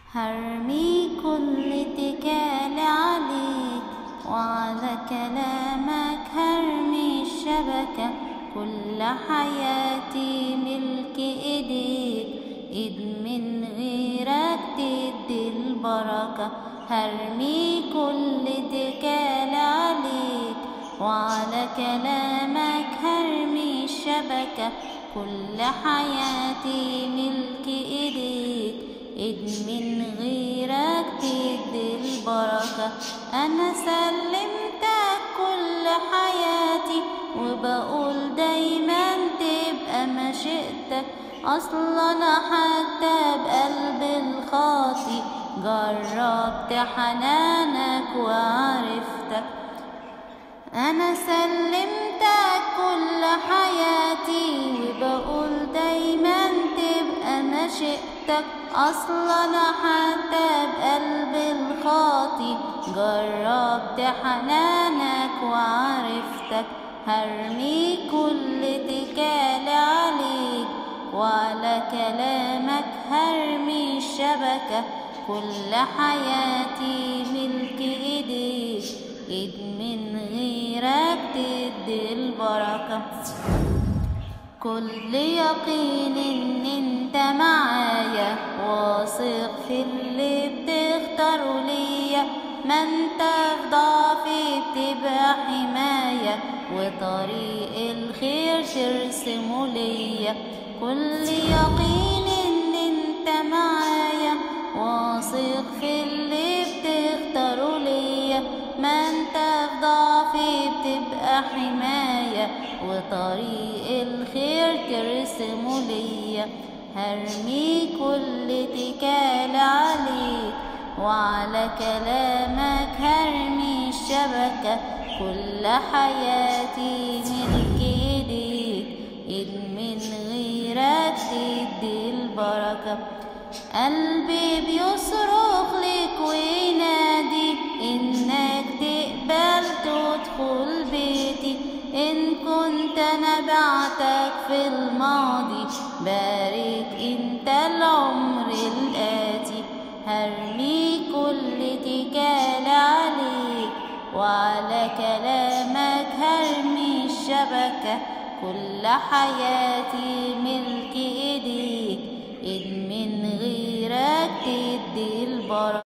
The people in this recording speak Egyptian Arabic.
هرمي كل اتكال عليك وعلى كلامك هرمي الشبكة كل حياتي ملك ايديك ايد من غيرك تدي البركة هرمي كل اتكال عليك وعلى كلامك هرمي الشبكة كل حياتي ملك ايديك ايد من غيرك تدي البركة انا سلمتك كل حياتي وبقول دايما تبقى مشيئتك اصلا انا حتى بقلب الخاطي جربت حنانك وعرفتك انا سلمتك كل حياتي وبقول دايما تبقى مشيئتك اصلا انا حتى بقلب الخاطي جربت حنانك وعرفتك هرمي كل اتكال عليك وعلى كلامك هرمي الشبكة كل حياتي ملك ايديك ايد من غيرك تدي البركة كل يقين ان انت معايا واثق في اللي بتختاره ليا ما انت في ضعفي بتبقى حماية وطريق الخير ترسمه ليا كل يقين ان انت معايا واثق في اللي بتختاره ليا ما انت في ضعفي بتبقى حماية وطريق الخير ترسمه ليا هرمي كل اتكال عليك وعلى كلامك هرمي الشبكة كل حياتي ملك ايديك ايد من غيرك تدي البركة قلبي بيصرخ لك وينادي انك تقبل تدخل بيتي ان كنت انا بعتك في الماضي بارك انت العمر الاتي هرمي كل اتكال عليك وعلى كلامك هرمي الشبكة كل حياتي ملك ايديك ايد من غيرك تدي البركة